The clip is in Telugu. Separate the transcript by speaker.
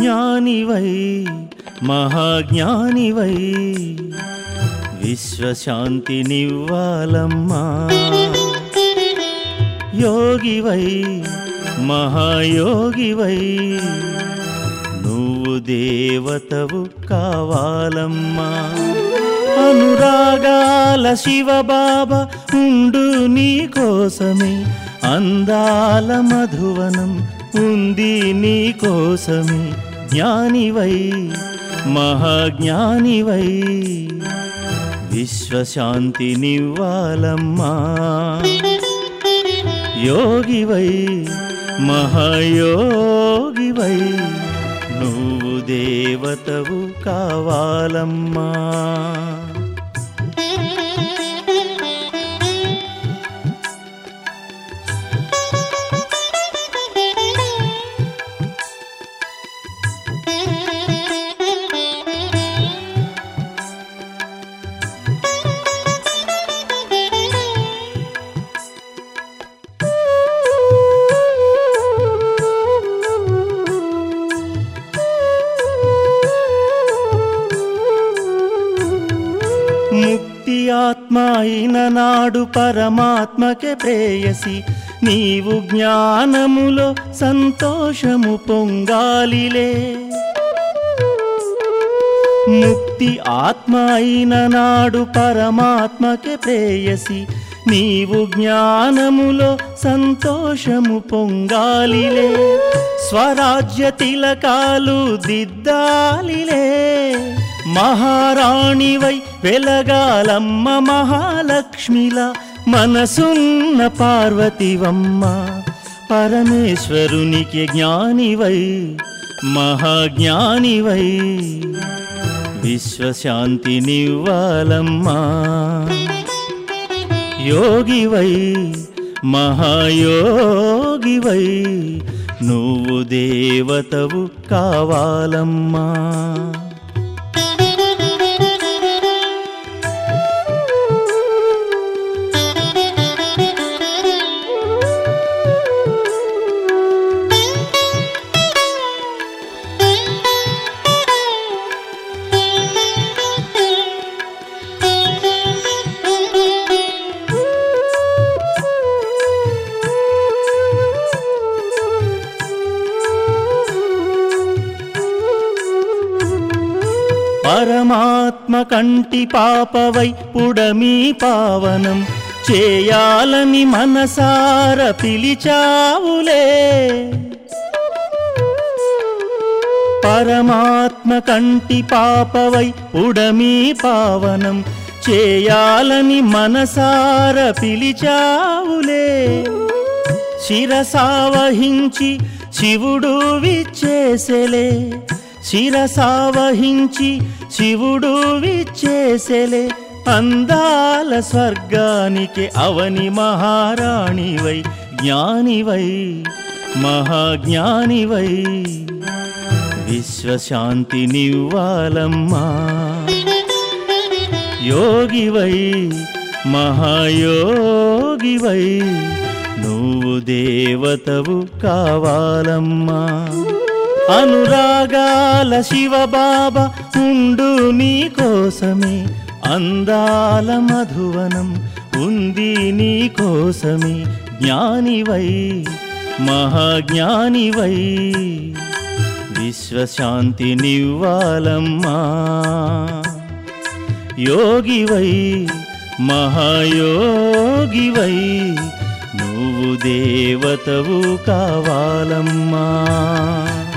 Speaker 1: జ్ఞానివై మహాజ్ఞానివై విశ్వశాంతినివ్వాలమ్మా యోగివై మహాయోగివై నువ్వు దేవతవు కావాలమ్మా అనురాగాల శివబాబా ఉండు నీ కోసమే అందాల మధువనం ఉంది నీ కోసమే జ్ఞానివై మహాజ్ఞానివై విశ్వశాంతినివ్వాలమ్మా యోగివై మహాయోగివై నువ్వు దేవతవు కావాలమ్మా ముక్తి ఆత్మ అయిన నాడు పరమాత్మకే ప్రేయసి నీవు జ్ఞానములో సంతోషము పొంగాలిలే ముక్తి ఆత్మ అయిన నాడు పరమాత్మకే ప్రేయసి నీవు జ్ఞానములో సంతోషము పొంగాలిలే స్వరాజ్య తిలకాలు దిద్దాలిలే మహారాణివై వెలగాలమ్మ మహాలక్ష్మిలా మనసున్న పార్వతివమ్మ పరమేశ్వరునికి జ్ఞానివై మహాజ్ఞానివై విశ్వశాంతినివ్వాలమ్మా యోగివై మహాయోగివై నువ్వు దేవతవు కావాలమ్మా పరమాత్మ కంటి పాపవై పుడమీ పావనం చేయాలని మనసార పిలిచావులే పరమాత్మ కంటి పాపవై పుడమీ పావనం చేయాలని మనసార పిలిచావులే శిరసావహించి శివుడు విచ్చేసెలే శిరసావహించి శివుడు విచ్చేసెలే అందాల స్వర్గానికి అవని మహారాణివై జ్ఞానివై మహాజ్ఞానివై విశ్వశాంతినివ్వాలమ్మా యోగివై మహాయోగివై నువ్వు దేవతవు కావాలమ్మా అనురాగాల శివబాబా ఉండు నీ కోసమే అందాల మధువనం ఉంది నీ కోసమే జ్ఞానివై మహాజ్ఞానివై విశ్వశాంతినివ్వాలమ్మా యోగివై మహాయోగివై నువ్వు దేవతవు కావాలమ్మా